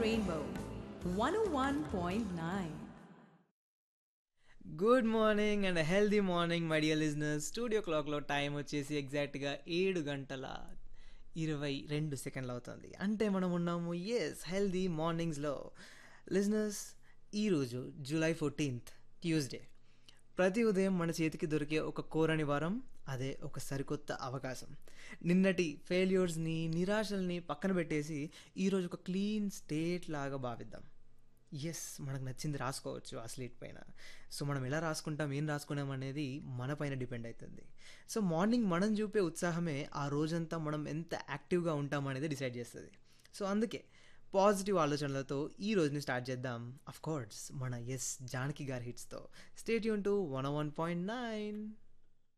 Rainbow 101.9. Good morning and healthy morning my dear listeners studio క్లాక్లో time వచ్చేసి ఎగ్జాక్ట్గా ఏడు గంటల ఇరవై రెండు సెకండ్లు అవుతుంది అంటే మనం ఉన్నాము ఎస్ హెల్దీ మార్నింగ్స్లో లిజనర్స్ ఈరోజు జూలై ఫోర్టీన్త్ ట్యూస్డే ప్రతి ఉదయం మన చేతికి దొరికే ఒక కోరని వారం అదే ఒక సరికొత్త అవకాశం నిన్నటి ఫెయిల్యూర్స్ని నిరాశల్ని పక్కన పెట్టేసి ఈరోజు ఒక క్లీన్ స్టేట్ లాగా భావిద్దాం ఎస్ మనకు నచ్చింది రాసుకోవచ్చు ఆ స్లీట్ పైన సో మనం ఎలా రాసుకుంటాం ఏం రాసుకున్నాం అనేది మన పైన డిపెండ్ అవుతుంది సో మార్నింగ్ మనం చూపే ఉత్సాహమే ఆ రోజంతా మనం ఎంత యాక్టివ్గా ఉంటాం అనేది డిసైడ్ చేస్తుంది సో అందుకే పాజిటివ్ ఆలోచనలతో ఈ రోజుని స్టార్ట్ చేద్దాం అఫ్ కోర్స్ మన ఎస్ జానకి గారి హిట్స్తో స్టేట్ యూన్ to one one point nine